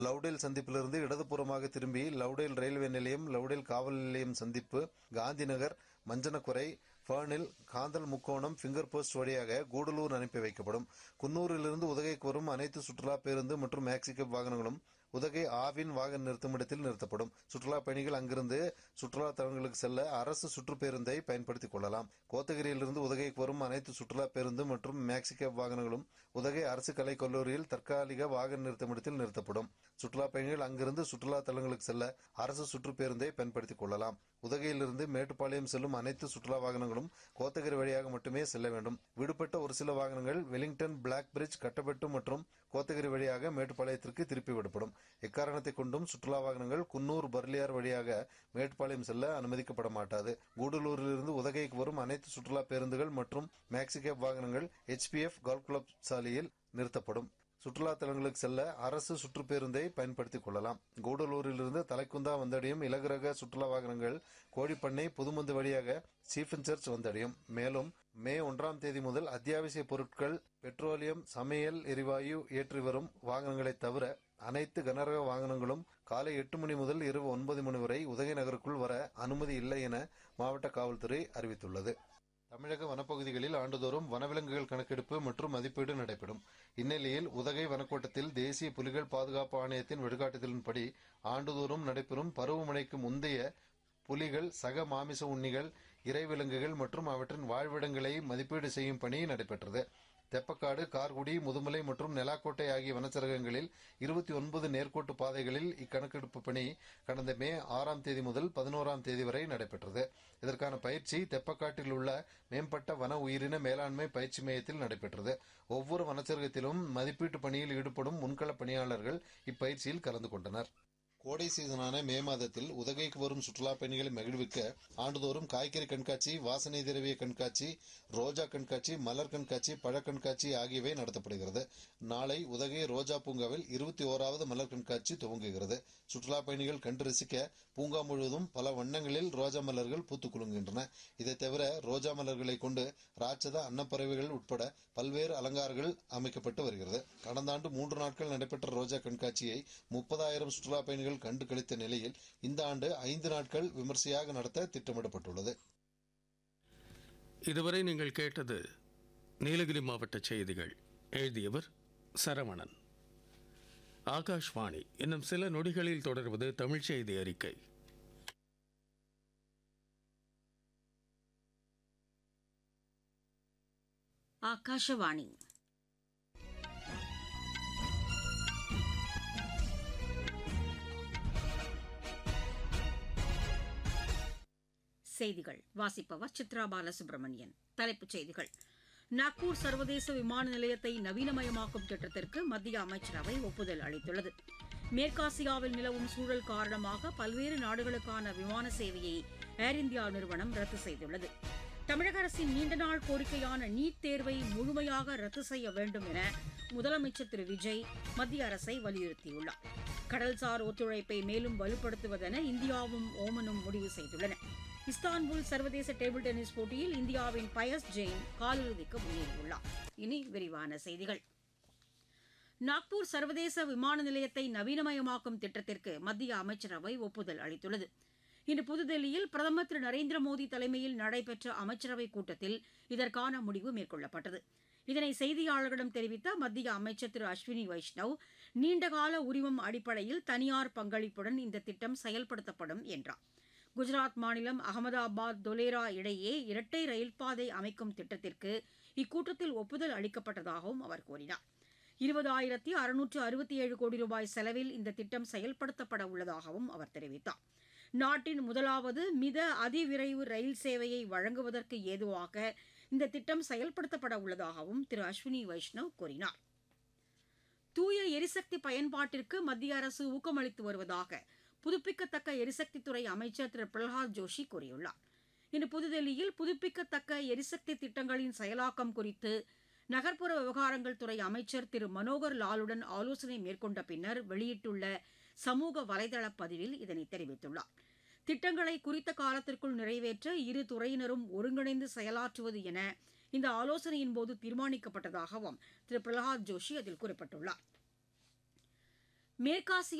Lovedale சந்திப்பிலிருந்து இடதுபுறமாக திரும்பி Lovedale railway நிலையம் லவ்டேல் காவல் நிலையம் சந்திப்பு காந்திநகர் மஞ்சனக்குறை ஃபர்னில் காந்தல் முக்கோணம் ஃபிங்கர் போஸ்ட் வழியாக கூடலூர் அனுப்பி வைக்கப்படும் குன்னூரிலிருந்து உதகைக்கு வரும் அனைத்து சுற்றுலா பேருந்து மற்றும் மேக்சிகப் வாகனங்களும் உதகை ஆவின் வாகன நிறுத்துமிடத்தில் நிறுத்தப்படும் சுற்றுலா பயணிகள் அங்கிருந்து சுற்றுலா தலங்களுக்கு செல்ல அரசு சுற்றுப்பேருந்தை பயன்படுத்திக் கொள்ளலாம் கோத்தகிரியிலிருந்து உதகைக்கு வரும் அனைத்து சுற்றுலா பேருந்து மற்றும் மேக்சிகப் வாகனங்களும் உதகை அரசு கலைக் கல்லூரியில் தற்காலிக வாகன நிறுத்தமிடத்தில் நிறுத்தப்படும் சுற்றுலா பயணிகள் அங்கிருந்து சுற்றுலா தலங்களுக்கு செல்ல அரசு சுற்றுப்பேருந்தை பயன்படுத்திக் கொள்ளலாம் உதகையிலிருந்து மேட்டுப்பாளையம் செல்லும் அனைத்து சுற்றுலா வாகனங்களும் கோத்தகிரி வழியாக மட்டுமே செல்ல வேண்டும் விடுபட்ட ஒரு சில வாகனங்கள் வெலிங்டன் பிளாக் பிரிட்ஜ் கட்டப்பட்டு மற்றும் கோத்தகிரி வழியாக மேட்டுப்பாளையத்திற்கு திருப்பி விடப்படும் எக்காரணத்தை கொண்டும் சுற்றுலா வாகனங்கள் குன்னூர் பர்லியார் வழியாக மேட்டுப்பாளையம் செல்ல அனுமதிக்கப்பட மாட்டாது கூடலூரிலிருந்து உதகைக்கு வரும் அனைத்து சுற்றுலா பேருந்துகள் மற்றும் மேக்சிகேப் வாகனங்கள் HPF கால்ஃப் கிளப் சாலையில் நிறுத்தப்படும் சுற்றுலா தலங்களுக்கு செல்ல அரசு சுற்றுப்பேருந்தை பயன்படுத்திக் கொள்ளலாம் கூடலூரிலிருந்து தலைக்குந்தா வந்தடையும் இலகுரக சுற்றுலா வாகனங்கள் கோழிப்பண்ணை புதுமந்து வழியாக சீஃபன் சர்ச் வந்தடையும் மேலும் மே ஒன்றாம் தேதி முதல் அத்தியாவசிய பொருட்கள் பெட்ரோலியம் சமையல் எரிவாயு ஏற்றி வரும் வாகனங்களை தவிர அனைத்து கனரக வாகனங்களும் காலை எட்டு மணி முதல் இரவு ஒன்பது மணி வரை உதகை நகருக்குள் வர அனுமதி இல்லை என மாவட்ட காவல்துறை அறிவித்துள்ளது தமிழக வனப்பகுதிகளில் ஆண்டுதோறும் வனவிலங்குகள் கணக்கெடுப்பு மற்றும் மதிப்பீடு நடைபெறும் இந்நிலையில் உதகை வனக்கோட்டத்தில் தேசிய புலிகள் பாதுகாப்பு ஆணையத்தின் வழிகாட்டுதலின்படி ஆண்டுதோறும் நடைபெறும் பருவமழைக்கு முந்தைய புலிகள் சக மாமிச உண்ணிகள் இறைவிலங்குகள் மற்றும் அவற்றின் வாழ்விடங்களை மதிப்பீடு செய்யும் பணி நடைபெற்றது தெப்பக்காடு கார்குடி முதுமலை மற்றும் நெலாக்கோட்டை ஆகிய வனச்சரகங்களில் இருபத்தி ஒன்பது நேர்கோட்டு பாதைகளில் இக்கணக்கெடுப்பு பணி கடந்த மே ஆறாம் தேதி முதல் பதினோராம் தேதி வரை நடைபெற்றது இதற்கான பயிற்சி தெப்பக்காட்டில் உள்ள மேம்பட்ட வன உயிரின மேலாண்மை பயிற்சி மையத்தில் நடைபெற்றது ஒவ்வொரு வனச்சரகத்திலும் மதிப்பீட்டு பணியில் ஈடுபடும் முன்கள பணியாளர்கள் இப்பயிற்சியில் கலந்து கொண்டனர் கோடை சீசனான மே மாதத்தில் உதகைக்கு வரும் சுற்றுலா பயணிகளை மகிழ்விக்க ஆண்டுதோறும் காய்கறி கண்காட்சி வாசனை திரவிய கண்காட்சி ரோஜா கண்காட்சி மலர் கண்காட்சி பழ கண்காட்சி ஆகியவை நடத்தப்படுகிறது நாளை உதகை ரோஜா பூங்காவில் இருபத்தி ஓராவது மலர் கண்காட்சி துவங்குகிறது சுற்றுலா பயணிகள் கண்டு ரசிக்க பூங்கா முழுவதும் பல வண்ணங்களில் ரோஜா மலர்கள் பூத்து குலுங்குகின்றன இதை தவிர ரோஜா மலர்களை கொண்டு ராட்சத அன்னப்பறவைகள் உட்பட பல்வேறு அலங்காரங்கள் அமைக்கப்பட்டு வருகிறது கடந்த ஆண்டு மூன்று நாட்கள் நடைபெற்ற ரோஜா கண்காட்சியை முப்பதாயிரம் சுற்றுலா பயணிகள் கண்டு கழித்த நிலையில் இந்த ஆண்டு ஐந்து நாட்கள் விமர்சையாக நடத்த திட்டமிடப்பட்டுள்ளது இதுவரை நீங்கள் கேட்டது நீலகிரி மாவட்ட செய்திகள் எழுதியவர் சரவணன் ஆகாஷ்வாணி இன்னும் சில நொடிகளில் தொடர்வது தமிழ் செய்தி அறிக்கை ಆಕಾಶವಾಣಿ செய்திகள் வாசிப்பவர் சித்ரா பாலசுப்ரமணியன் தலைப்புச் செய்திகள் நாக்பூர் சர்வதேச விமான நிலையத்தை நவீனமயமாக்கும் திட்டத்திற்கு மத்திய அமைச்சரவை ஒப்புதல் அளித்துள்ளது மேற்காசியாவில் நிலவும் சூழல் காரணமாக பல்வேறு நாடுகளுக்கான விமான சேவையை ஏர் இந்தியா நிறுவனம் ரத்து செய்துள்ளது தமிழக அரசின் நீண்ட நாள் கோரிக்கையான நீட் தேர்வை முழுமையாக ரத்து செய்ய வேண்டும் என முதலமைச்சர் திரு விஜய் மத்திய அரசை வலியுறுத்தியுள்ளார் கடல்சார் ஒத்துழைப்பை மேலும் வலுப்படுத்துவதென இந்தியாவும் ஓமனும் முடிவு செய்துள்ளன இஸ்தான்புல் சர்வதேச டேபிள் டென்னிஸ் போட்டியில் இந்தியாவின் பயஸ் ஜெயின் காலிறுதிக்கு முன்னேறியுள்ளார் இனி விரிவான செய்திகள் நாக்பூர் சர்வதேச விமான நிலையத்தை நவீனமயமாக்கும் திட்டத்திற்கு மத்திய அமைச்சரவை ஒப்புதல் அளித்துள்ளது இன்று புதுதில்லியில் பிரதமர் திரு நரேந்திர மோடி தலைமையில் நடைபெற்ற அமைச்சரவைக் கூட்டத்தில் இதற்கான முடிவு மேற்கொள்ளப்பட்டது இதனை செய்தியாளர்களிடம் தெரிவித்த மத்திய அமைச்சர் திரு அஸ்வினி வைஷ்ணவ் நீண்டகால உரிமம் அடிப்படையில் தனியார் பங்களிப்புடன் இந்த திட்டம் செயல்படுத்தப்படும் என்றார் குஜராத் மாநிலம் அகமதாபாத் தொலேரா இடையே இரட்டை ரயில் பாதை அமைக்கும் திட்டத்திற்கு இக்கூட்டத்தில் ஒப்புதல் அளிக்கப்பட்டதாகவும் அவர் கூறினார் இருபதாயிரத்தி அறுநூற்று அறுபத்தி ஏழு கோடி ரூபாய் செலவில் இந்த திட்டம் செயல்படுத்தப்பட உள்ளதாகவும் அவர் தெரிவித்தார் நாட்டின் முதலாவது மித அதிவிரைவு ரயில் சேவையை வழங்குவதற்கு ஏதுவாக இந்த திட்டம் செயல்படுத்தப்பட உள்ளதாகவும் திரு அஸ்வினி வைஷ்ணவ் கூறினார் தூய எரிசக்தி பயன்பாட்டிற்கு மத்திய அரசு ஊக்கமளித்து வருவதாக புதுப்பிக்கத்தக்க எரிசக்தித்துறை அமைச்சர் திரு பிரகலாத் ஜோஷி கூறியுள்ளார் இன்று புதுதில்லியில் புதுப்பிக்கத்தக்க எரிசக்தி திட்டங்களின் செயலாக்கம் குறித்து நகர்ப்புற விவகாரங்கள் துறை அமைச்சர் திரு மனோகர் லாலுடன் ஆலோசனை மேற்கொண்ட பின்னர் வெளியிட்டுள்ள சமூக வலைதள பதிவில் இதனை தெரிவித்துள்ளார் திட்டங்களை குறித்த காலத்திற்குள் நிறைவேற்ற இரு துறையினரும் ஒருங்கிணைந்து செயலாற்றுவது என இந்த ஆலோசனையின் போது தீர்மானிக்கப்பட்டதாகவும் திரு பிரகலாத் ஜோஷி அதில் குறிப்பிட்டுள்ளார் மேற்காசிய